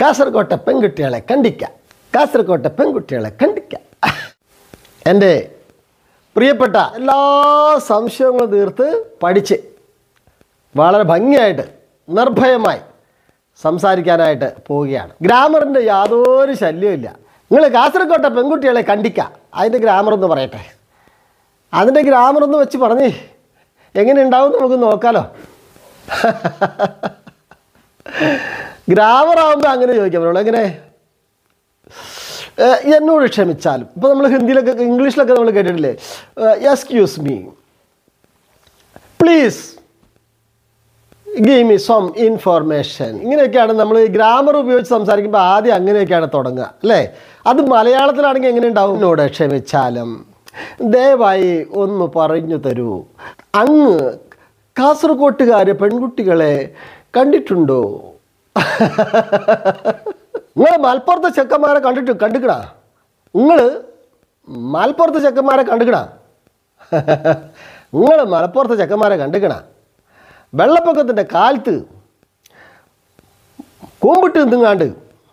കാസർകോട്ടെ പെൺകുട്ടികളെ കണ്ടിക്ക കാസർകോട്ടെ പെൺകുട്ടികളെ കണ്ടിക്ക എൻ്റെ പ്രിയപ്പെട്ട എല്ലാ സംശയങ്ങളും തീർത്ത് പഠിച്ച് വളരെ ഭംഗിയായിട്ട് നിർഭയമായി സംസാരിക്കാനായിട്ട് പോവുകയാണ് ഗ്രാമറിൻ്റെ യാതൊരു ശല്യമില്ല നിങ്ങൾ കാസർകോട്ടെ പെൺകുട്ടികളെ കണ്ടിക്ക അതിൻ്റെ ഗ്രാമർ ഒന്ന് പറയട്ടെ അതിൻ്റെ ഗ്രാമർ ഒന്ന് വെച്ച് പറഞ്ഞേ എങ്ങനെ ഉണ്ടാവും നമുക്ക് നോക്കാലോ ഗ്രാമർ ആകുമ്പോൾ അങ്ങനെ ചോദിക്കാൻ പറ്റുള്ളൂ എങ്ങനെ ഏഹ് എന്നോട് ക്ഷമിച്ചാലും ഇപ്പോൾ നമ്മൾ ഹിന്ദിയിലൊക്കെ ഇംഗ്ലീഷിലൊക്കെ നമ്മൾ കേട്ടിട്ടില്ലേ excuse me please give me some information ഇങ്ങനെയൊക്കെയാണ് നമ്മൾ ഈ ഗ്രാമർ ഉപയോഗിച്ച് സംസാരിക്കുമ്പോൾ ആദ്യം അങ്ങനെയൊക്കെയാണ് തുടങ്ങുക അല്ലേ അത് മലയാളത്തിലാണെങ്കിൽ എങ്ങനെ ഉണ്ടാവും എന്നോട് ക്ഷമിച്ചാലും ദയവായി ഒന്ന് പറഞ്ഞു തരൂ അങ്ങ് കാസർഗോട്ടുകാരെ പെൺകുട്ടികളെ കണ്ടിട്ടുണ്ടോ നിങ്ങൾ മലപ്പുറത്തെ ചെക്കന്മാരെ കണ്ടിട്ട് കണ്ടുക്കണ നിങ്ങൾ മലപ്പുറത്തെ ചെക്കന്മാരെ കണ്ടുക്കണ നിങ്ങൾ മലപ്പുറത്തെ ചെക്കന്മാരെ കണ്ടുക്കണ വെള്ളപ്പൊക്കത്തിൻ്റെ കാലത്ത് കൂമ്പിട്ട് നിന്നുങ്ങാണ്ട്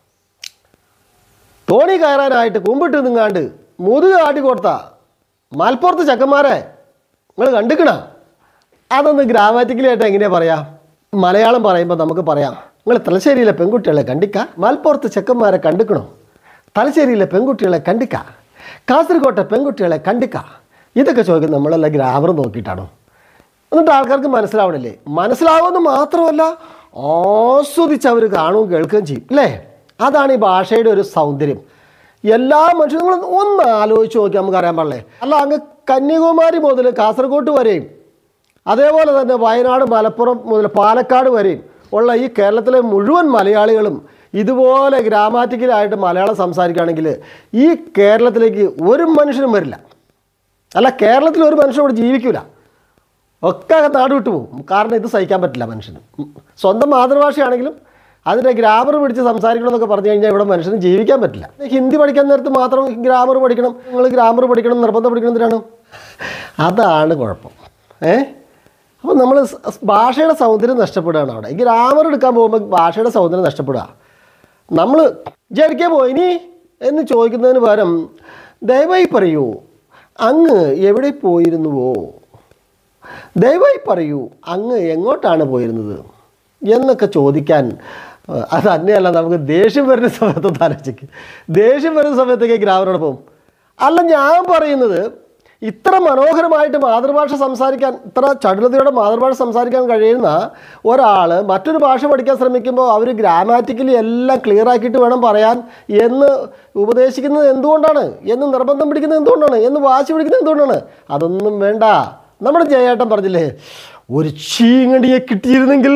തോണി കയറാനായിട്ട് കൂമ്പിട്ട് നിന്നുങ്ങാണ്ട് മുതുക ആട്ടി കൊടുത്ത മലപ്പുറത്ത് ചെക്കന്മാരെ നിങ്ങൾ കണ്ടുക്കണ അതൊന്ന് ഗ്രാമാറ്റിക്കലായിട്ട് എങ്ങനെയാ പറയാം മലയാളം പറയുമ്പോൾ നമുക്ക് പറയാം നിങ്ങൾ തലശ്ശേരിയിലെ പെൺകുട്ടികളെ കണ്ടിക്ക മലപ്പുറത്ത് ചെക്കന്മാരെ കണ്ടുക്കണോ തലശ്ശേരിയിലെ പെൺകുട്ടികളെ കണ്ടിക്ക കാസർഗോട്ടെ പെൺകുട്ടികളെ കണ്ടിക്ക ഇതൊക്കെ ചോദിക്കുന്നത് നമ്മളെല്ലാം ഗ്രാമർ നോക്കിയിട്ടാണോ എന്നിട്ട് ആൾക്കാർക്ക് മനസ്സിലാവണില്ലേ മനസ്സിലാവുമെന്ന് മാത്രമല്ല ആസ്വദിച്ച് അവർ കാണുകയും കേൾക്കുകയും ചെയ്യും അല്ലേ അതാണ് ഈ ഭാഷയുടെ ഒരു സൗന്ദര്യം എല്ലാ മനുഷ്യരും നിങ്ങൾ ഒന്ന് ആലോചിച്ച് നോക്കി നമുക്ക് അറിയാൻ പാടില്ലേ അല്ല അങ്ങ് കന്യാകുമാരി മുതൽ കാസർഗോഡ് വരെയും അതേപോലെ തന്നെ വയനാട് മലപ്പുറം മുതൽ പാലക്കാട് വരെയും ഉള്ള ഈ കേരളത്തിലെ മുഴുവൻ മലയാളികളും ഇതുപോലെ ഗ്രാമാറ്റിക്കലായിട്ട് മലയാളം സംസാരിക്കുകയാണെങ്കിൽ ഈ കേരളത്തിലേക്ക് ഒരു മനുഷ്യനും വരില്ല അല്ല കേരളത്തിൽ ഒരു മനുഷ്യൻ ഇവിടെ ജീവിക്കില്ല ഒക്കെ നാട് വിട്ടു പോകും കാരണം ഇത് സഹിക്കാൻ പറ്റില്ല മനുഷ്യന് ഉം. സ്വന്തം മാതൃഭാഷയാണെങ്കിലും അതിൻ്റെ ഗ്രാമർ പിടിച്ച് സംസാരിക്കണം എന്നൊക്കെ പറഞ്ഞു കഴിഞ്ഞാൽ ഇവിടെ മനുഷ്യന് ജീവിക്കാൻ പറ്റില്ല ഹിന്ദി പഠിക്കാൻ നേരത്ത് മാത്രം ഗ്രാമർ പഠിക്കണം നിങ്ങൾ ഗ്രാമർ പഠിക്കണം നിർബന്ധം പഠിക്കണം എന്തിനാണ് അതാണ് കുഴപ്പം ഏ അപ്പോൾ നമ്മൾ ഭാഷയുടെ സൗന്ദര്യം നഷ്ടപ്പെടുകയാണ് അവിടെ ഈ ഗ്രാമർ എടുക്കാൻ പോകുമ്പോൾ ഭാഷയുടെ സൗന്ദര്യം നഷ്ടപ്പെടുക നമ്മൾ വിചാരിക്കാൻ പോയിനി എന്ന് ചോദിക്കുന്നതിന് പകരം ദയവായി പറയൂ അങ്ങ് എവിടെ പോയിരുന്നുവോ ദയവായി പറയൂ അങ്ങ് എങ്ങോട്ടാണ് പോയിരുന്നത് എന്നൊക്കെ ചോദിക്കാൻ ഏഹ്, അത് തന്നെയല്ല നമുക്ക് ദേഷ്യം വരുന്ന സമയത്ത് ആലോചിക്ക് ദേഷ്യം വരുന്ന സമയത്തേക്ക് ഗ്രാമറോട് പോകും അല്ല ഞാൻ പറയുന്നത് ഇത്ര മനോഹരമായിട്ട് മാതൃഭാഷ സംസാരിക്കാൻ ഇത്ര ചടുലതയോടെ മാതൃഭാഷ സംസാരിക്കാൻ കഴിയുന്ന ഒരാൾ മറ്റൊരു ഭാഷ പഠിക്കാൻ ശ്രമിക്കുമ്പോൾ അവർ ഗ്രാമാറ്റിക്കലി എല്ലാം ക്ലിയർ ആക്കിയിട്ട് വേണം പറയാൻ എന്ന് ഉപദേശിക്കുന്നത് എന്തുകൊണ്ടാണ് എന്ന് നിർബന്ധം പിടിക്കുന്നത് എന്തുകൊണ്ടാണ് എന്ന് വാശി പിടിക്കുന്നത് എന്തുകൊണ്ടാണ് അതൊന്നും വേണ്ട നമ്മുടെ ജയേട്ടൻ പറഞ്ഞില്ലേ ഒരു ചീങ്ങടിയെ കിട്ടിയിരുന്നെങ്കിൽ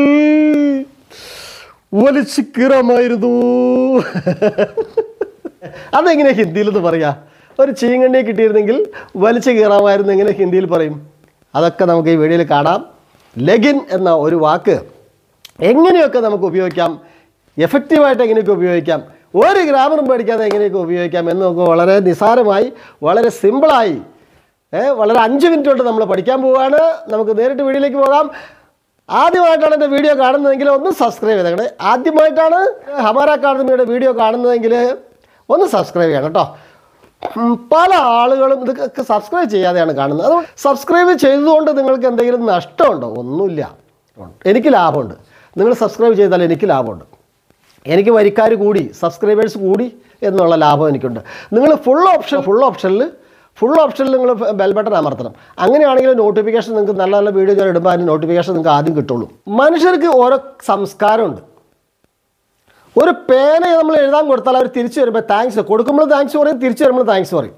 വലിച്ചു കീറാമായിരുന്നു അതെങ്ങനെ ഹിന്ദിയിലെന്ന് പറയാ ഒരു ചീങ്ങണ്ണിയെ കിട്ടിയിരുന്നെങ്കിൽ വലിച്ചു കീറാമായിരുന്നു എങ്ങനെ ഹിന്ദിയിൽ പറയും അതൊക്കെ നമുക്ക് ഈ വീഡിയോയിൽ കാണാം ലെഗിൻ എന്ന ഒരു വാക്ക് എങ്ങനെയൊക്കെ നമുക്ക് ഉപയോഗിക്കാം എഫക്റ്റീവായിട്ട് എങ്ങനെയൊക്കെ ഉപയോഗിക്കാം ഒരു ഗ്രാമറും പേടിക്കാതെ എങ്ങനെയൊക്കെ ഉപയോഗിക്കാം എന്ന് നമുക്ക് വളരെ നിസ്സാരമായി വളരെ സിമ്പിളായി ഏ, വളരെ അഞ്ച് മിനിറ്റ് കൊണ്ട് നമ്മൾ പഠിക്കാൻ പോവുകയാണ് നമുക്ക് നേരിട്ട് വീഡിയോയിലേക്ക് പോകാം ആദ്യമായിട്ടാണ് എൻ്റെ വീഡിയോ കാണുന്നതെങ്കിൽ ഒന്ന് സബ്സ്ക്രൈബ് ചെയ്തേക്കണേ ആദ്യമായിട്ടാണ് ഹമാര അക്കാദമിയുടെ വീഡിയോ കാണുന്നതെങ്കിൽ ഒന്ന് സബ്സ്ക്രൈബ് ചെയ്യണം കേട്ടോ ഉം, പല ആളുകളും ഇതൊക്കെ സബ്സ്ക്രൈബ് ചെയ്യാതെയാണ് കാണുന്നത് അതുകൊണ്ട് സബ്സ്ക്രൈബ് ചെയ്തുകൊണ്ട് നിങ്ങൾക്ക് എന്തെങ്കിലും നഷ്ടമുണ്ടോ ഒന്നുമില്ല എനിക്ക് ലാഭമുണ്ട് നിങ്ങൾ സബ്സ്ക്രൈബ് ചെയ്താൽ എനിക്ക് ലാഭമുണ്ട് എനിക്ക് വരിക്കാർ കൂടി സബ്സ്ക്രൈബേഴ്സ് കൂടി എന്നുള്ള ലാഭം എനിക്കുണ്ട് നിങ്ങൾ ഫുൾ ഓപ്ഷൻ ഫുൾ ഓപ്ഷനിൽ ഫുൾ ഓപ്ഷനിൽ നിങ്ങൾ ബെൽ ബട്ടൺ അമർത്തണം അങ്ങനെയാണെങ്കിൽ നോട്ടിഫിക്കേഷൻ നിങ്ങൾക്ക് നല്ല നല്ല വീഡിയോ ഞാൻ ഇടുമ്പോൾ അതിന് നോട്ടിഫിക്കേഷൻ നിങ്ങൾക്ക് ആദ്യം കിട്ടുള്ളൂ മനുഷ്യർക്ക് ഓരോ സംസ്കാരമുണ്ട് ഒരു പേന നമ്മൾ എഴുതാൻ കൊടുത്താൽ അവർ തിരിച്ചു വരുമ്പോൾ താങ്ക്സ് കൊടുക്കുമ്പോൾ താങ്ക്സ് പറയും തിരിച്ചു വരുമ്പോൾ താങ്ക്സ് പറയും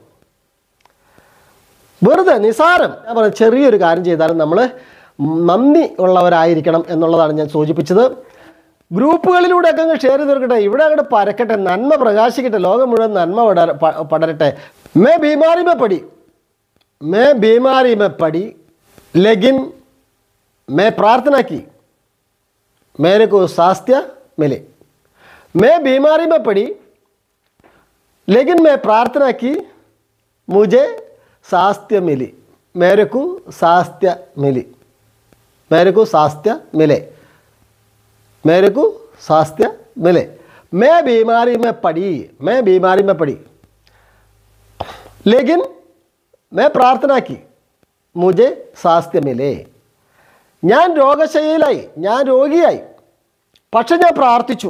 വെറുതെ നിസാരം ഞാൻ പറയാം ചെറിയൊരു കാര്യം ചെയ്താലും നമ്മൾ നന്ദി ഉള്ളവരായിരിക്കണം എന്നുള്ളതാണ് ഞാൻ സൂചിപ്പിച്ചത് ഗ്രൂപ്പുകളിലൂടെയൊക്കെ അങ്ങ് ഷെയർ ചെയ്ത് തീർക്കട്ടെ ഇവിടെ അങ്ങോട്ട് പരക്കട്ടെ നന്മ പ്രകാശിക്കട്ടെ ലോകം മുഴുവൻ നന്മ പടര പ- പടരട്ടെ മേ ബീമാരി മേ പടി മേ ബീമാരി മേ പടി ലെഗിൻ മേ പ്രാർത്ഥന की मेरे को स्वास्थ्य मिले मैं बीमारी में पड़ी लेकिन मैं प्रार्थना की मुझे स्वास्थ्य मिली मेरे को स्वास्थ्य मिली मेरे को स्वास्थ्य मिले मेरे को स्वास्थ्य मिले मैं बीमारी में पड़ी मैं बीमारी में पड़ी लेकिन मैं प्रार्थना की मुझे स्वास्थ्य मिले ഞാൻ രോഗശൈലിയിലായി ഞാൻ രോഗിയായി പക്ഷെ ഞാൻ പ്രാർത്ഥിച്ചു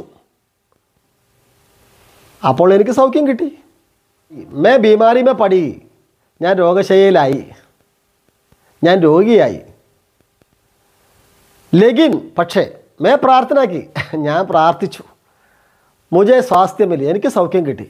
അപ്പോൾ എനിക്ക് സൗഖ്യം കിട്ടി മേ ബീമാരി മേ പടി ഞാൻ രോഗശൈലിയിലായി ഞാൻ രോഗിയായി ലെഗിൻ പക്ഷേ മേ പ്രാർത്ഥനാക്കി ഞാൻ പ്രാർത്ഥിച്ചു മുജെ സ്വാസ്ഥ്യമില്ലേ എനിക്ക് സൗഖ്യം കിട്ടി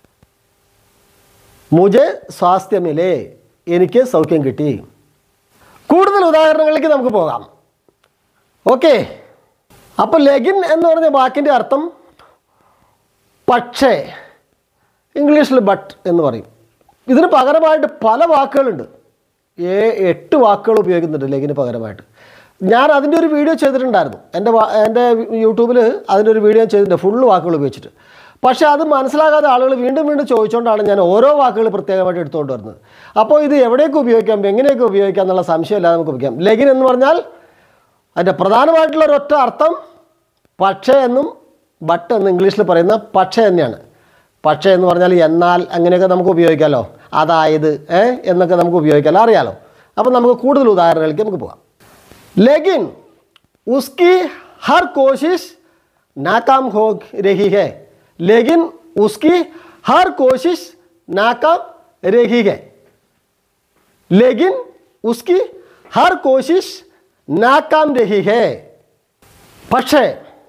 മുജെ സ്വാസ്ഥ്യമില്ലേ എനിക്ക് സൗഖ്യം കിട്ടി കൂടുതൽ ഉദാഹരണങ്ങളിലേക്ക് നമുക്ക് പോകാം ഓക്കെ അപ്പോൾ ലെഗിൻ എന്ന് പറഞ്ഞ വാക്കിൻ്റെ അർത്ഥം പക്ഷേ ഇംഗ്ലീഷിൽ ബട്ട് എന്ന് പറയും ഇതിന് പകരമായിട്ട് പല വാക്കുകളുണ്ട് ഏ എട്ട് വാക്കുകൾ ഉപയോഗിക്കുന്നുണ്ട് ലെഗിന് പകരമായിട്ട് ഞാൻ അതിൻ്റെ ഒരു വീഡിയോ ചെയ്തിട്ടുണ്ടായിരുന്നു എൻ്റെ വാ- എൻ്റെ യൂട്യൂബിൽ അതിൻ്റെ ഒരു വീഡിയോ ചെയ്തിട്ടുണ്ട് ഫുള്ള് വാക്കുകൾ ഉപയോഗിച്ചിട്ട് പക്ഷേ അത് മനസ്സിലാകാതെ ആളുകൾ വീണ്ടും വീണ്ടും ചോദിച്ചുകൊണ്ടാണ് ഞാൻ ഓരോ വാക്കുകൾ പ്രത്യേകമായിട്ട് എടുത്തുകൊണ്ട് വരുന്നത് അപ്പോൾ ഇത് എവിടെയൊക്കെ ഉപയോഗിക്കാം എങ്ങനെയൊക്കെ ഉപയോഗിക്കാം എന്നുള്ള സംശയമില്ലാതെ നമുക്ക് ഉപയോഗിക്കാം ലെഗിൻ എന്ന് പറഞ്ഞാൽ അതിൻ്റെ പ്രധാനമായിട്ടുള്ള ഒരൊറ്റ അർത്ഥം പക്ഷേ എന്നും ബട്ട് എന്ന് ഇംഗ്ലീഷിൽ പറയുന്ന പക്ഷേ തന്നെയാണ് പക്ഷേ എന്ന് പറഞ്ഞാൽ എന്നാൽ അങ്ങനെയൊക്കെ നമുക്ക് ഉപയോഗിക്കാമല്ലോ അതായത് ഏ എന്നൊക്കെ നമുക്ക് ഉപയോഗിക്കാമല്ലോ അറിയാലോ അപ്പം നമുക്ക് കൂടുതൽ ഉദാഹരണങ്ങളിലേക്ക് നമുക്ക് പോകാം लेकिन उसकी हर कोशिश नाकाम हो रही है लेकिन उसकी हर कोशिश नाकाम रही है लेकिन उसकी हर कोशिश नाकाम रही है പക്ഷേ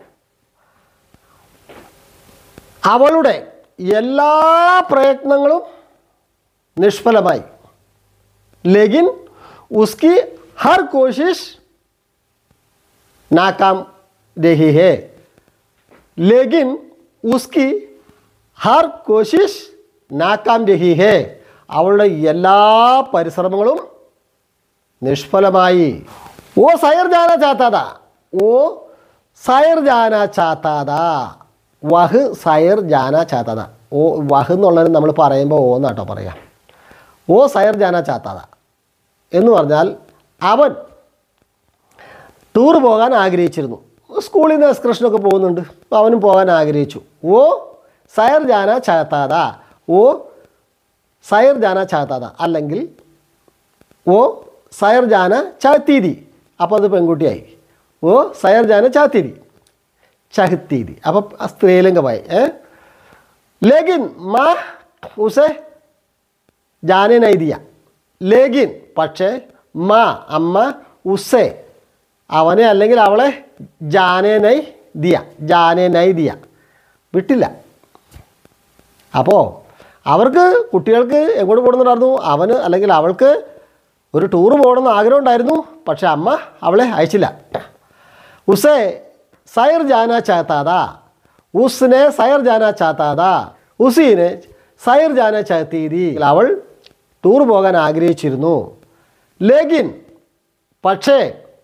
അവളുടെ എല്ലാ പ്രയത്നങ്ങളും നിഷ്ഫലമായി ലെഗിൻ ഉസ്കി ഹർ കോശിഷ് नाकाम रही है लेकिन उसकी हर कोशिश നാക്കാം രഹി ഹേ അവളുടെ എല്ലാ പരിശ്രമങ്ങളും നിഷ്ഫലമായി ഓ സയർ ജാന ചാത്താതാ ഓ സയർ ജാന ചാത്താതാ വഹ് സയർ ജാന ചാത്താതാ ഓ വഹ് എന്നുള്ളത് നമ്മൾ പറയുമ്പോൾ ഓ എന്നാട്ടോ പറയാം ഓ സയർ ജാന ചാത്താതാ എന്ന് പറഞ്ഞാൽ അവൻ ടൂർ പോകാൻ ആഗ്രഹിച്ചിരുന്നു സ്കൂളിൽ നിന്ന് എക്സ്കർഷനൊക്കെ പോകുന്നുണ്ട് അപ്പോൾ അവനും പോകാൻ ആഗ്രഹിച്ചു ഓ സയർ ജാന ചാത്താത ഓ സയർ ജാന ചാത്താത അല്ലെങ്കിൽ ഓ സയർ ജാന ചാത്തീതി അപ്പോൾ അത് പെൺകുട്ടിയായി ഓ സയർ ജാന ചാത്തീതി ചഹത്തീതി അപ്പം സ്ത്രീലിംഗമായി ഏ ലേകിൻ മാ ഉസെ ജാനെ നൈദിയ ലേഗിൻ പക്ഷേ മാ അമ്മ ഉസെ അവനെ അല്ലെങ്കിൽ അവളെ ജാനെ നൈ ദിയ ജാനെ നൈ ദിയ വിട്ടില്ല അപ്പോൾ അവർക്ക് കുട്ടികൾക്ക് എങ്ങോട്ട് പോകണമെന്നുണ്ടായിരുന്നു അവന് അല്ലെങ്കിൽ അവൾക്ക് ഒരു ടൂർ പോകണമെന്ന് ആഗ്രഹം ഉണ്ടായിരുന്നു പക്ഷെ അമ്മ അവളെ അയച്ചില്ല ഉസേ സയർ ജാന ചാത്താതാ ഉസ്നെ സയർ ജാന ചാത്താതാ ഉസീനെ സയർ ജാന ചാത്തീതി അവൾ ടൂർ പോകാൻ ആഗ്രഹിച്ചിരുന്നു ലേകിൻ പക്ഷേ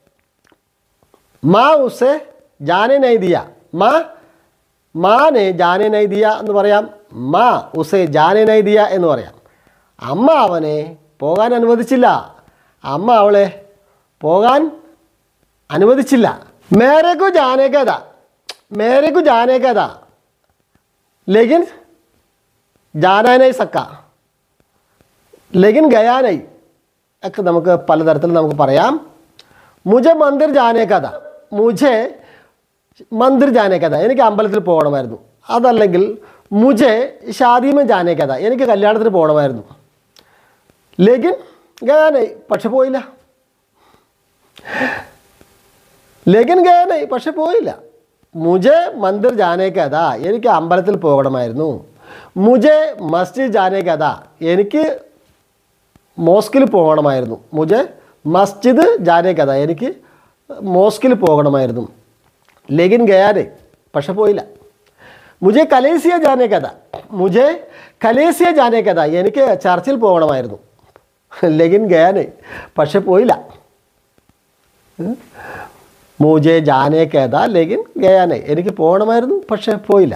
മാ ഉസെ ജാനെ നൈ ദിയ മാ മാനെ ജാനെ നൈ ദിയ എന്ന് പറയാം മാ ഉസെ ജാനെ നൈ ദിയ എന്ന് പറയാം അമ്മ അവനെ പോകാൻ അനുവദിച്ചില്ല അമ്മ അവളെ പോകാൻ അനുവദിച്ചില്ല മേരക്കു ജാനേക്കത മേരക്കു ജാനേക്കത ലെഗിൻ ജാനാനൈ സക്ക ലെഗിൻ ഗയാനൈ ഒക്കെ നമുക്ക് പലതരത്തിൽ നമുക്ക് പറയാം മുജെ മന്ദിർ ജാനേ കഥ മുജെ മന്ദിർ ജാനേ കഥ എനിക്ക് അമ്പലത്തിൽ പോകണമായിരുന്നു അതല്ലെങ്കിൽ മുജെ ഷാദിമ ജാനേ കഥ എനിക്ക് കല്യാണത്തിന് പോകണമായിരുന്നു ലേക്കിൻ ഗയാനായി പക്ഷെ പോയില്ല ലേക്കിൻ ഗയാനായി പക്ഷെ പോയില്ല മുജെ മന്ദിർ ജാനേ കഥ എനിക്ക് അമ്പലത്തിൽ പോകണമായിരുന്നു മുജെ മസ്ജിദ് ജാനേ കഥ എനിക്ക് മോസ്കിൽ പോകണമായിരുന്നു മുജെ മസ്ജിദ് ജാനേ കഥ എനിക്ക് മോസ്കിൽ പോകണമായിരുന്നു ലേക്കിൻ ഗയാനെ പക്ഷെ പോയില്ല മുജെ കലേസിയ ജാനേ കഥ മുജെ കലേസിയ ജാനേ കഥ എനിക്ക് ചർച്ചിൽ പോകണമായിരുന്നു ലേക്കിൻ ഗയാനെ പക്ഷെ പോയില്ല മുജെ ജാനേ കഥ ലേക്കിൻ ഗയാനെ എനിക്ക് പോകണമായിരുന്നു പക്ഷെ പോയില്ല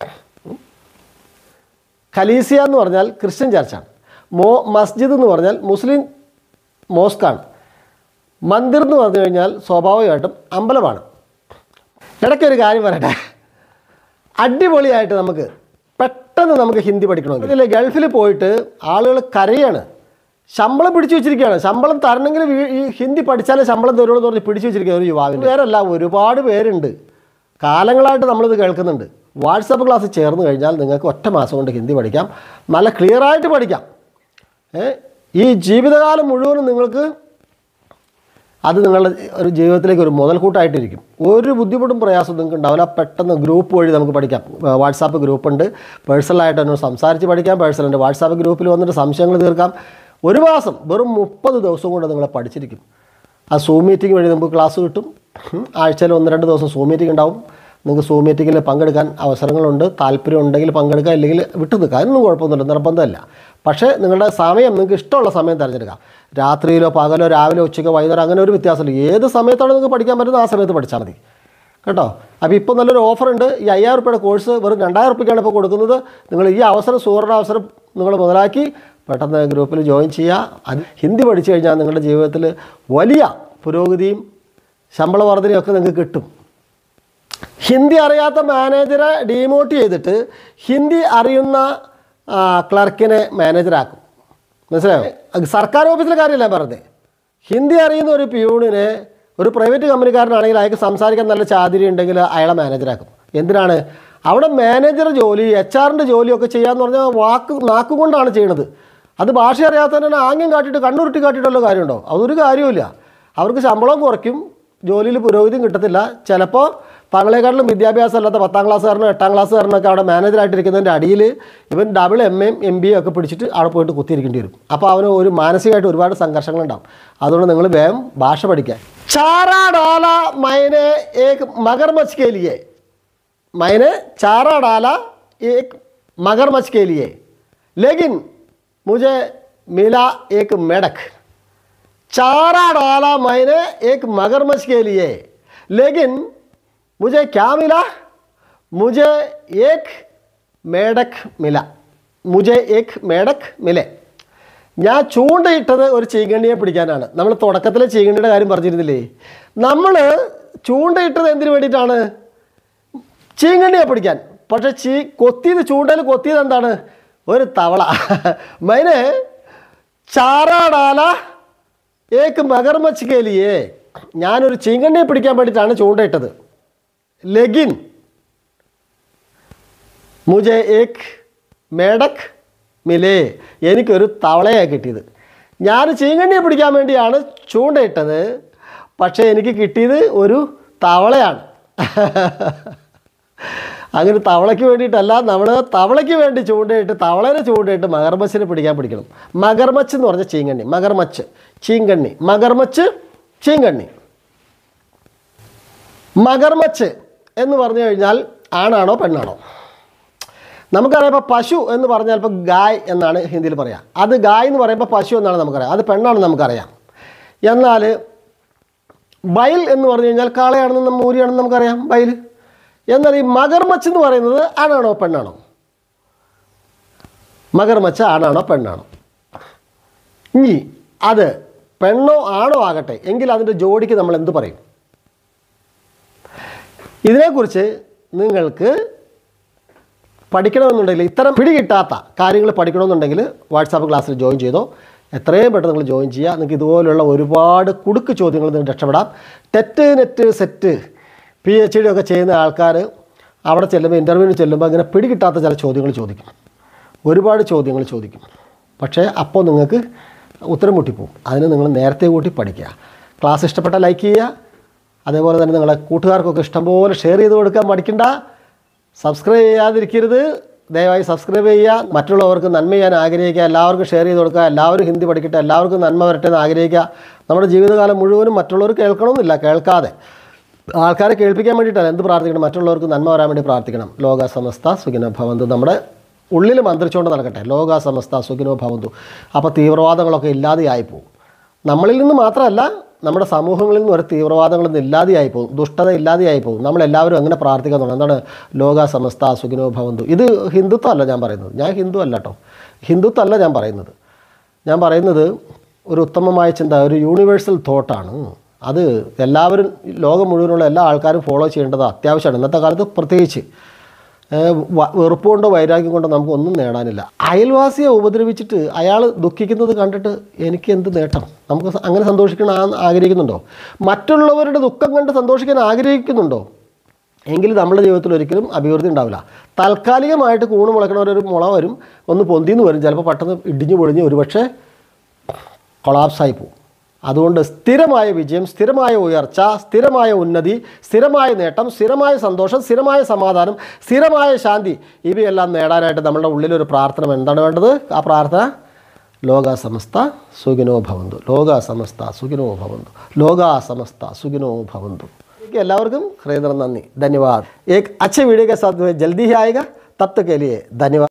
ഖലീസിയ എന്ന് പറഞ്ഞാൽ ക്രിസ്ത്യൻ ചർച്ചാണ് മോ മസ്ജിദ് എന്ന് പറഞ്ഞാൽ മുസ്ലിം മോസ്കാണ് മന്ദിർ എന്ന് പറഞ്ഞു കഴിഞ്ഞാൽ സ്വാഭാവികമായിട്ടും അമ്പലമാണ് ഇടയ്ക്കൊരു കാര്യം പറയട്ടെ അടിപൊളിയായിട്ട് നമുക്ക് പെട്ടെന്ന് നമുക്ക് ഹിന്ദി പഠിക്കണമെങ്കിൽ ഇതിൽ ഗൾഫിൽ പോയിട്ട് ആളുകൾ കരയാണ് ശമ്പളം പിടിച്ചു വെച്ചിരിക്കുകയാണ് ശമ്പളം തരണമെങ്കിൽ വീ- ഈ ഹിന്ദി പഠിച്ചാലേ ശമ്പളം തരുള്ളൂ എന്ന് പറഞ്ഞ് പിടിച്ചു വെച്ചിരിക്കുക ഒരു യുവാവിന് പേരല്ല ഒരുപാട് പേരുണ്ട് കാലങ്ങളായിട്ട് നമ്മളിത് കേൾക്കുന്നുണ്ട് വാട്സപ്പ് ക്ലാസ് ചേർന്ന് കഴിഞ്ഞാൽ നിങ്ങൾക്ക് ഒറ്റ മാസം കൊണ്ട് ഹിന്ദി പഠിക്കാം നല്ല ക്ലിയറായിട്ട് പഠിക്കാം ഏ? ഈ ജീവിതകാലം മുഴുവനും നിങ്ങൾക്ക് അത് നിങ്ങളുടെ ഒരു ജീവിതത്തിലേക്ക് ഒരു മുതൽക്കൂട്ടായിട്ടിരിക്കും ഒരു ബുദ്ധിമുട്ടും പ്രയാസവും നിങ്ങൾക്ക് ഉണ്ടാവില്ല പെട്ടെന്ന് ഗ്രൂപ്പ് വഴി നമുക്ക് പഠിക്കാം വാട്സാപ്പ് ഗ്രൂപ്പ് ഉണ്ട് പേഴ്സണലായിട്ട് എന്നോട് സംസാരിച്ച് പഠിക്കാം പേഴ്സണലുണ്ട് വാട്സാപ്പ് ഗ്രൂപ്പിൽ വന്നിട്ട് സംശയങ്ങൾ തീർക്കാം ഒരു മാസം വെറും മുപ്പത് ദിവസം കൊണ്ട് നിങ്ങൾ പഠിച്ചിരിക്കും ആ സൂം മീറ്റിംഗ് വഴി നമുക്ക് ക്ലാസ് കിട്ടും ഉം. ആഴ്ചയിൽ ഒന്ന് രണ്ട് ദിവസം സൂം മീറ്റിംഗ് ഉണ്ടാവും നിങ്ങൾക്ക് സൂം മീറ്റിങ്ങിൽ പങ്കെടുക്കാൻ അവസരങ്ങളുണ്ട് താല്പര്യം ഉണ്ടെങ്കിൽ പങ്കെടുക്കുക ഇല്ലെങ്കിൽ വിട്ടു നിൽക്കുക അതിനൊന്നും കുഴപ്പമൊന്നുമില്ല നിർബന്ധമല്ല പക്ഷേ നിങ്ങളുടെ സമയം നിങ്ങൾക്ക് ഇഷ്ടമുള്ള സമയം തിരഞ്ഞെടുക്കാം രാത്രിയിലോ പകലോ രാവിലെ ഉച്ചയ്ക്കോ വൈകുന്നേരം അങ്ങനെ ഒരു വ്യത്യാസമില്ല ഏത് സമയത്താണ് നിങ്ങൾക്ക് പഠിക്കാൻ പറ്റുന്നത് ആ സമയത്ത് പഠിച്ചാൽ മതി കേട്ടോ അപ്പോൾ ഇപ്പോൾ നല്ലൊരു ഓഫറുണ്ട് ഈ അയ്യായിരം റുപ്യയുടെ കോഴ്സ് വെറും രണ്ടായിരം റുപ്യക്കാണ് ഇപ്പോൾ കൊടുക്കുന്നത് നിങ്ങൾ ഈ അവസരം സുവർണ അവസരം നിങ്ങൾ മുതലാക്കി പെട്ടെന്ന് ഗ്രൂപ്പിൽ ജോയിൻ ചെയ്യുക അത് ഹിന്ദി പഠിച്ചു കഴിഞ്ഞാൽ നിങ്ങളുടെ ജീവിതത്തിൽ വലിയ പുരോഗതിയും ശമ്പള വർധനയും ഒക്കെ നിങ്ങൾക്ക് കിട്ടും ഹിന്ദി അറിയാത്ത മാനേജറെ ഡീമോട്ട് ചെയ്തിട്ട് ഹിന്ദി അറിയുന്ന ആ, ക്ലർക്കിനെ മാനേജറാക്കും മനസ്സിലായോ അത് സർക്കാർ ഓഫീസിലെ കാര്യമല്ല ഞാൻ പറഞ്ഞത് ഹിന്ദി അറിയുന്ന ഒരു പ്യൂണിനെ ഒരു പ്രൈവറ്റ് കമ്പനിക്കാരനാണെങ്കിൽ അയാൾക്ക് സംസാരിക്കാൻ നല്ല ചാതിരി ഉണ്ടെങ്കിൽ അയാളെ മാനേജറാക്കും എന്തിനാണ് അവിടെ മാനേജർ ജോലി എച്ച് ആറിൻ്റെ ജോലിയൊക്കെ ചെയ്യാന്ന് പറഞ്ഞാൽ വാക്ക് നാക്കുകൊണ്ടാണ് ചെയ്യണത് അത് ഭാഷ അറിയാത്തതിനെ ആംഗ്യം കാട്ടിയിട്ട് കണ്ണുരുട്ടി കാട്ടിയിട്ടുള്ള കാര്യമുണ്ടോ അതൊരു കാര്യമില്ല അവർക്ക് ശമ്പളം കുറയ്ക്കും ജോലിയിൽ പുരോഗതിയും കിട്ടത്തില്ല ചിലപ്പോൾ തങ്ങളെക്കാട്ടിലും വിദ്യാഭ്യാസം അല്ലാത്ത പത്താം ക്ലാസ്സുകാരനോ എട്ടാം ക്ലാസ്സുകാരനൊക്കെ അവിടെ മാനേജറായിട്ടിരിക്കുന്നതിൻ്റെ അടിയിൽ ഇവൻ ഡബിൾ എം എയും എം ബി ഒക്കെ പിടിച്ചിട്ട് അവിടെ പോയിട്ട് കുത്തിയിരിക്കേണ്ടി വരും അപ്പോൾ അവന് ഒരു മാനസികമായിട്ട് ഒരുപാട് സംഘർഷങ്ങളുണ്ടാവും അതുകൊണ്ട് നിങ്ങൾ വേഗം ഭാഷ പഠിക്കുക ചാറാ ഡാല മൈനെ ഏക് മഗർമച്ച് के लिए मैंने चारा डाला एक मगरमच्छ के लिए लेकिन मुझे मिला एक मेढक चारा डाला मैंने एक मगरमच्छ के लिए लेकिन मुझे क्या मिला मुझे एक मेढक मिला मुझे एक मेढक मिले ഞാൻ ചൂണ്ടയിട്ടത് ഒരു ചീങ്കണ്ണിയെ പിടിക്കാനാണ് നമ്മൾ തുടക്കത്തിലെ ചീങ്കണ്ണിയുടെ കാര്യം പറഞ്ഞിരുന്നില്ലേ നമ്മൾ ചൂണ്ടയിട്ടത് എന്തിനു വേണ്ടിയിട്ടാണ് ചീങ്കണ്ണിയെ പിടിക്കാൻ പക്ഷെ ചീ കൊത്തിയത് ചൂണ്ടയിൽ കൊത്തിയത് എന്താണ് ഒരു തവള മൈനെ ചാറാടാല ഏക്ക് മകർമച്ച് കേലിയേ ഞാനൊരു ചീങ്കണ്ണിയെ പിടിക്കാൻ വേണ്ടിയിട്ടാണ് ചൂണ്ടയിട്ടത് ലെഗിൻ മുജെ ഏക് മേഡക് മിലേ എനിക്കൊരു തവളയാണ് കിട്ടിയത് ഞാൻ ചീങ്കണ്ണിയെ പിടിക്കാൻ വേണ്ടിയാണ് ചൂണ്ടയിട്ടത് പക്ഷേ എനിക്ക് കിട്ടിയത് ഒരു തവളയാണ് അങ്ങനെ തവളയ്ക്ക് വേണ്ടിയിട്ടല്ല നമ്മൾ തവളയ്ക്ക് വേണ്ടി ചൂണ്ടയിട്ട് തവളനെ ചൂണ്ടയിട്ട് മകർമച്ചിനെ പിടിക്കാൻ പിടിക്കണം മകർമച്ച് എന്ന് പറഞ്ഞ ചീങ്കണ്ണി മകർമച്ച് ചീങ്കണ്ണി മകർമച്ച് ചീങ്കണ്ണി മകർമച്ച് എന്ന് പറഞ്ഞു കഴിഞ്ഞാൽ ആണാണോ പെണ്ണാണോ നമുക്കറിയാം ഇപ്പോൾ പശു എന്ന് പറഞ്ഞാൽ ഇപ്പോൾ ഗായ് എന്നാണ് ഹിന്ദിയിൽ പറയുക അത് ഗായ് എന്ന് പറയുമ്പോൾ പശു എന്നാണ് നമുക്കറിയാം അത് പെണ്ണാണെന്ന് നമുക്കറിയാം എന്നാൽ ബൈൽ എന്ന് പറഞ്ഞു കഴിഞ്ഞാൽ കാളയാണെന്നും മൂരിയാണെന്ന് നമുക്കറിയാം ബൈൽ എന്നാൽ ഈ മകർമച്ച് എന്ന് പറയുന്നത് ആണാണോ പെണ്ണാണോ മകർമച്ച് ആണാണോ പെണ്ണാണോ ഇനി അത് പെണ്ണോ ആണോ ആകട്ടെ എങ്കിൽ അതിൻ്റെ ജോഡിക്ക് നമ്മൾ എന്ത് പറയും ഇതിനെക്കുറിച്ച് നിങ്ങൾക്ക് പഠിക്കണമെന്നുണ്ടെങ്കിൽ ഇത്തരം പിടികിട്ടാത്ത കാര്യങ്ങൾ പഠിക്കണമെന്നുണ്ടെങ്കിൽ വാട്സാപ്പ് ക്ലാസ്സിൽ ജോയിൻ ചെയ്തോ എത്രയും പെട്ടെന്ന് നിങ്ങൾ ജോയിൻ ചെയ്യുക നിങ്ങൾക്ക് ഇതുപോലുള്ള ഒരുപാട് കുടുക്ക് ചോദ്യങ്ങൾ നിങ്ങൾക്ക് രക്ഷപ്പെടാം TET NET SET P H D ഒക്കെ ചെയ്യുന്ന ആൾക്കാർ അവിടെ ചെല്ലുമ്പോൾ ഇൻ്റർവ്യൂവിന് ചെല്ലുമ്പോൾ ഇങ്ങനെ പിടികിട്ടാത്ത ചില ചോദ്യങ്ങൾ ചോദിക്കും ഒരുപാട് ചോദ്യങ്ങൾ ചോദിക്കും പക്ഷേ അപ്പോൾ നിങ്ങൾക്ക് ഉത്തരം മുട്ടിപ്പോവും അതിന് നിങ്ങൾ നേരത്തെ കൂട്ടി പഠിക്കുക ക്ലാസ് ഇഷ്ടപ്പെട്ട ലൈക്ക് ചെയ്യുക അതേപോലെ തന്നെ നിങ്ങളെ കൂട്ടുകാർക്കൊക്കെ ഇഷ്ടംപോലെ ഷെയർ ചെയ്ത് കൊടുക്കാൻ മടിക്കണ്ട സബ്സ്ക്രൈബ് ചെയ്യാതിരിക്കരുത് ദയവായി സബ്സ്ക്രൈബ് ചെയ്യുക മറ്റുള്ളവർക്ക് നന്മ ചെയ്യാൻ ആഗ്രഹിക്കുക എല്ലാവർക്കും ഷെയർ ചെയ്ത് കൊടുക്കുക എല്ലാവരും ഹിന്ദി പഠിക്കട്ടെ എല്ലാവർക്കും നന്മ വരട്ടെ എന്ന് ആഗ്രഹിക്കുക നമ്മുടെ ജീവിതകാലം മുഴുവനും മറ്റുള്ളവർ കേൾക്കണമെന്നില്ല കേൾക്കാതെ ആൾക്കാരെ കേൾപ്പിക്കാൻ വേണ്ടിയിട്ടല്ല എന്ത് പ്രാർത്ഥിക്കണം മറ്റുള്ളവർക്ക് നന്മ വരാൻ വേണ്ടി പ്രാർത്ഥിക്കണം ലോക സമസ്ത സുഖിന ഭവന്തു നമ്മുടെ ഉള്ളിൽ മന്ത്രിച്ചുകൊണ്ട് നടക്കട്ടെ ലോക സമസ്ത സുഖിനോ ഭവന്തു അപ്പോൾ തീവ്രവാദങ്ങളൊക്കെ ഇല്ലാതെയായി പോകും നമ്മളിൽ നിന്ന് മാത്രമല്ല നമ്മുടെ സമൂഹങ്ങളിൽ നിന്ന് ഒരു തീവ്രവാദങ്ങളൊന്നും ഇല്ലാതെയായി പോകും ദുഷ്ടത ഇല്ലാതെയായി പോകും നമ്മളെല്ലാവരും അങ്ങനെ പ്രാർത്ഥിക്കാൻ തുടങ്ങും എന്താണ് ലോക സമസ്ത സുഖിനോ ഭവന്തു ഇത് ഹിന്ദുത്വം അല്ല ഞാൻ പറയുന്നത് ഞാൻ ഹിന്ദു അല്ല കേട്ടോ ഹിന്ദുത്വം അല്ല ഞാൻ പറയുന്നത് ഞാൻ പറയുന്നത് ഒരു ഉത്തമമായ ചിന്ത ഒരു യൂണിവേഴ്സൽ തോട്ടാണ് അത് എല്ലാവരും ലോകം മുഴുവനുള്ള എല്ലാ ആൾക്കാരും ഫോളോ ചെയ്യേണ്ടത് അത്യാവശ്യമാണ് ഇന്നത്തെ കാലത്ത് പ്രത്യേകിച്ച് ഏഹ് വ- വെറുപ്പ് കൊണ്ടോ വൈരാഗ്യം കൊണ്ടോ നമുക്ക് ഒന്നും നേടാനില്ല അയൽവാസിയെ ഉപദ്രവിച്ചിട്ട് അയാൾ ദുഃഖിക്കുന്നത് കണ്ടിട്ട് എനിക്ക് എന്ത് നേട്ടം നമുക്ക് സ- അങ്ങനെ സന്തോഷിക്കണം ആ- ആഗ്രഹിക്കുന്നുണ്ടോ മറ്റുള്ളവരുടെ ദുഃഖം കണ്ട് സന്തോഷിക്കാൻ ആഗ്രഹിക്കുന്നുണ്ടോ എങ്കിൽ നമ്മുടെ ജീവിതത്തിൽ ഒരിക്കലും അഭിവൃദ്ധി ഉണ്ടാവില്ല താൽക്കാലികമായിട്ട് കൂണ് മുളക്കണവരൊരു മുള വരും ഒന്ന് പൊന്തിന്ന് വരും ചിലപ്പോൾ പെട്ടെന്ന് ഇടിഞ്ഞു പൊളിഞ്ഞ് ഒരുപക്ഷെ കൊളാപ്സായി പോകും അതുകൊണ്ട് സ്ഥിരമായ വിജയം സ്ഥിരമായ ഉയർച്ച സ്ഥിരമായ ഉന്നതി സ്ഥിരമായ നേട്ടം സ്ഥിരമായ സന്തോഷം സ്ഥിരമായ സമാധാനം സ്ഥിരമായ ശാന്തി ഇവയെല്ലാം നേടാനായിട്ട് നമ്മുടെ ഉള്ളിലൊരു പ്രാർത്ഥന എന്താണ് വേണ്ടത് ആ പ്രാർത്ഥന ലോക സമസ്ത സുഖിനോ ഭവന്തു ലോക സമസ്ത സുഖിനോ ഭവന്തു ലോക സമസ്ത സുഖിനോ ഭവന്തു എനിക്ക് എല്ലാവർക്കും ഹൃദയം നന്ദി ധന്യവാദ് एक अच्छे वीडियो के साथ मैं जल्दी ही आएगा तब तक के लिए धन्यवाद